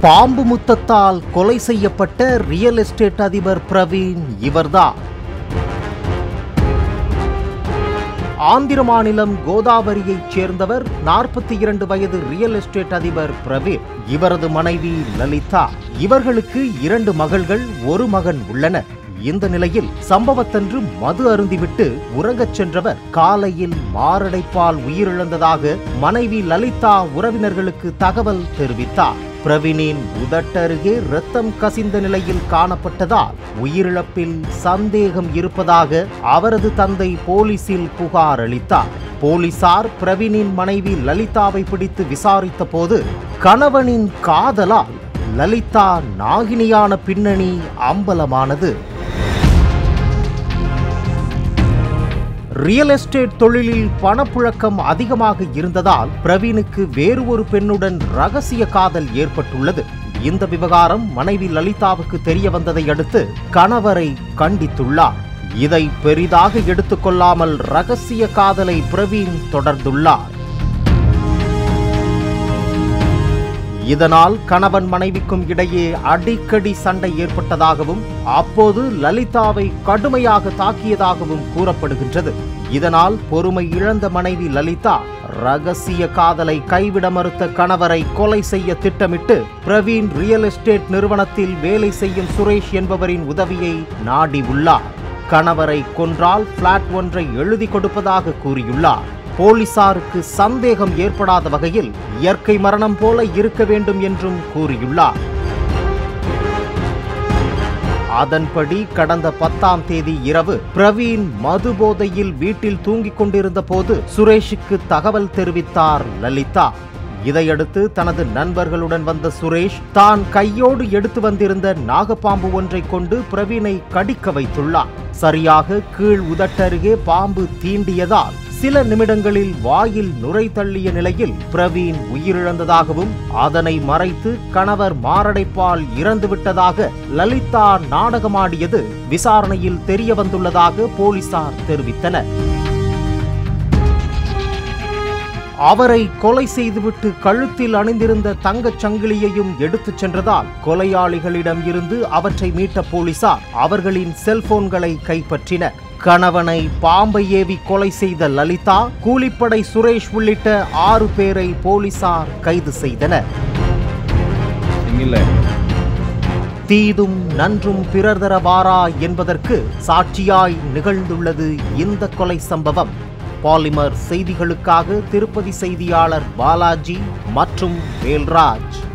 பாம்பு முத்தத்தால் கொலை செய்யப்பட்ட ரியல் எஸ்டேட் அதிபர் பிரவீன் இவர்தான் ஆந்திர மாநிலம் கோதாவரியைச் சேர்ந்தவர் நாற்பத்தி இரண்டு வயது ரியல் எஸ்டேட் அதிபர் பிரவீன் இவரது மனைவி லலிதா இவர்களுக்கு இரண்டு மகள்கள் ஒரு மகன் உள்ளனர் இந்த நிலையில் சம்பவத்தன்று மது அருந்திவிட்டு உறங்கச் சென்றவர் காலையில் மாரடைப்பால் உயிரிழந்ததாக மனைவி லலிதா உறவினர்களுக்கு தகவல் தெரிவித்தார் பிரவீனின் உதட்டருகே இரத்தம் கசிந்த நிலையில் காணப்பட்டதால் உயிரிழப்பில் சந்தேகம் இருப்பதாக அவரது தந்தை போலீசில் புகார் அளித்தார் போலீசார் பிரவீனின் மனைவி லலிதாவை பிடித்து விசாரித்த போது கணவனின் காதலால் லலிதா நாகினியான பின்னணி அம்பலமானது ரியல் எஸ்டேட் தொழிலில் பணப்புழக்கம் அதிகமாக இருந்ததால் பிரவீனுக்கு வேறு ஒரு பெண்ணுடன் ரகசிய காதல் ஏற்பட்டுள்ளது இந்த விவகாரம் மனைவி லலிதாவுக்கு தெரிய வந்ததை அடுத்து கணவரை கண்டித்துள்ளார் இதை பெரிதாக எடுத்துக்கொள்ளாமல் ரகசிய காதலை பிரவீன் தொடர்ந்துள்ளார் இதனால் கணவன் மனைவிக்கும் இடையே அடிக்கடி சண்டை ஏற்பட்டதாகவும் அப்போது லலிதாவை கடுமையாக தாக்கியதாகவும் கூறப்படுகின்றது இதனால் பொறுமை இழந்த மனைவி லலிதா ரகசிய காதலை கைவிட மறுத்த கணவரை கொலை செய்ய திட்டமிட்டு பிரவீன் ரியல் எஸ்டேட் நிறுவனத்தில் வேலை செய்யும் சுரேஷ் என்பவரின் உதவியை நாடி உள்ளார் கணவரை கொன்றால் பிளாட் ஒன்றை எழுதி கொடுப்பதாக கூறியுள்ளார் போலீசாருக்கு சந்தேகம் ஏற்படாத வகையில் இயற்கை மரணம் போல இருக்க வேண்டும் என்றும் கூறியுள்ளார் அதன்படி கடந்த பத்தாம் தேதி இரவு பிரவீன் மது போதையில் வீட்டில் தூங்கிக் கொண்டிருந்த போது சுரேஷுக்கு தகவல் தெரிவித்தார் லலிதா இதையடுத்து தனது நண்பர்களுடன் வந்த சுரேஷ் தான் கையோடு எடுத்து வந்திருந்த நாகப்பாம்பு ஒன்றை கொண்டு பிரவீனை கடிக்க வைத்துள்ளார் சரியாக கீழ் உதட்டருகே பாம்பு தீண்டியதால் சில நிமிடங்களில் வாயில் நுரை தள்ளிய நிலையில் பிரவீன் உயிரிழந்ததாகவும் அதனை மறைத்து கணவர் மாரடைப்பால் இறந்துவிட்டதாக லலிதா நாடகமாடியது விசாரணையில் தெரிய வந்துள்ளதாக போலீசார் தெரிவித்தனர் அவரை கொலை செய்துவிட்டு கழுத்தில் அணிந்திருந்த தங்கச் சங்கிலியையும் எடுத்துச் சென்றதால் கொலையாளிகளிடம் இருந்து அவற்றை மீட்ட போலீசார் அவர்களின் செல்போன்களை கைப்பற்றினர் கணவனை பாம்பை ஏவி கொலை செய்த லலிதா கூலிப்படை சுரேஷ் உள்ளிட்ட ஆறு பேரை போலீசார் கைது செய்தனர் தீதும் நன்றும் பிறர் தர வாரா என்பதற்கு சாட்சியாய் நிகழ்ந்துள்ளது இந்த கொலை சம்பவம் பாலிமர் செய்திகளுக்காக திருப்பதி செய்தியாளர் பாலாஜி மற்றும் வேல்ராஜ்